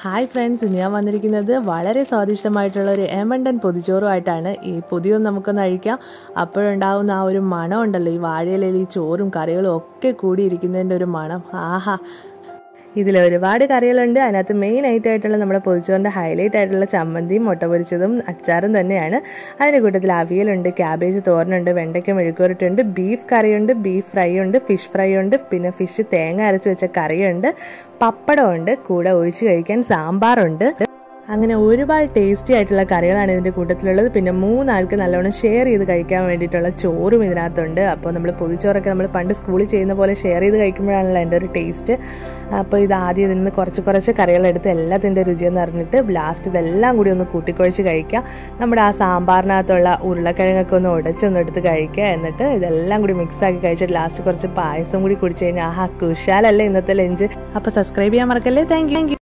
hi friends ഞാൻ വന്നിരിക്കുന്നത് വളരെ സ്വാദിഷ്ടമായിട്ടുള്ള ഒരു എമണ്ടൻ പൊതിച്ചോറുമായിട്ടാണ് ഈ പൊതിയൊന്ന് നമുക്കൊന്ന് അഴിക്കാം അപ്പോഴുണ്ടാവുന്ന ആ ഒരു മണം ഉണ്ടല്ലോ ഈ വാഴയിലയിൽ ഈ ചോറും കറികളും ഒക്കെ കൂടിയിരിക്കുന്നതിൻ്റെ ഒരു മണം ആഹാ ഇതിൽ ഒരുപാട് കറികളുണ്ട് അതിനകത്ത് മെയിൻ ആയിട്ടുള്ള നമ്മുടെ പൊതിച്ചോറിൻ്റെ ഹൈലൈറ്റ് ആയിട്ടുള്ള ചമ്മന്തിയും മുട്ട പൊരിച്ചതും അച്ചാറും തന്നെയാണ് അതിൻ്റെ കൂട്ടത്തിൽ അവിയലുണ്ട് ക്യാബേജ് തോരനുണ്ട് വെണ്ടയ്ക്ക മെഴുക്കുവരട്ടുണ്ട് ബീഫ് കറിയുണ്ട് ബീഫ് ഫ്രൈ ഉണ്ട് ഫിഷ് ഫ്രൈ ഉണ്ട് പിന്നെ ഫിഷ് തേങ്ങ അരച്ച് വെച്ച കറിയുണ്ട് പപ്പടമുണ്ട് കൂടെ ഒഴിച്ച് കഴിക്കാൻ സാമ്പാറുണ്ട് അങ്ങനെ ഒരുപാട് ടേസ്റ്റി ആയിട്ടുള്ള കറികളാണ് ഇതിൻ്റെ കൂട്ടത്തിലുള്ളത് പിന്നെ മൂന്നാൾക്ക് നല്ലോണം ഷെയർ ചെയ്ത് കഴിക്കാൻ വേണ്ടിയിട്ടുള്ള ചോറും ഇതിനകത്തുണ്ട് അപ്പോൾ നമ്മൾ പൊതിച്ചോറൊക്കെ നമ്മൾ പണ്ട് സ്കൂളിൽ ചെയ്യുന്ന പോലെ ഷെയർ ചെയ്ത് കഴിക്കുമ്പോഴാണല്ലോ എൻ്റെ ഒരു ടേസ്റ്റ് അപ്പോൾ ഇത് ആദ്യം ഇതിൽ നിന്ന് കുറച്ച് കുറച്ച് കറികളെടുത്ത് എല്ലാത്തിൻ്റെ രുചിയെന്ന് അറിഞ്ഞിട്ട് ലാസ്റ്റ് ഇതെല്ലാം കൂടി ഒന്ന് കൂട്ടിക്കുഴച്ച് കഴിക്കുക നമ്മുടെ ആ സാമ്പാറിനകത്തുള്ള ഉരുളക്കിഴങ്ങൊക്കെ ഒന്ന് ഉടച്ചൊന്ന് എടുത്ത് കഴിക്കുക എന്നിട്ട് ഇതെല്ലാം കൂടി മിക്സ് ആക്കി കഴിച്ചിട്ട് ലാസ്റ്റ് കുറച്ച് പായസം കൂടി കുടിച്ച് കഴിഞ്ഞാൽ ആഹാ കുശാലല്ലേ ഇന്നത്തെ ലഞ്ച് അപ്പോൾ സബ്സ്ക്രൈബ് ചെയ്യാൻ മറക്കല്ലേ താങ്ക് യു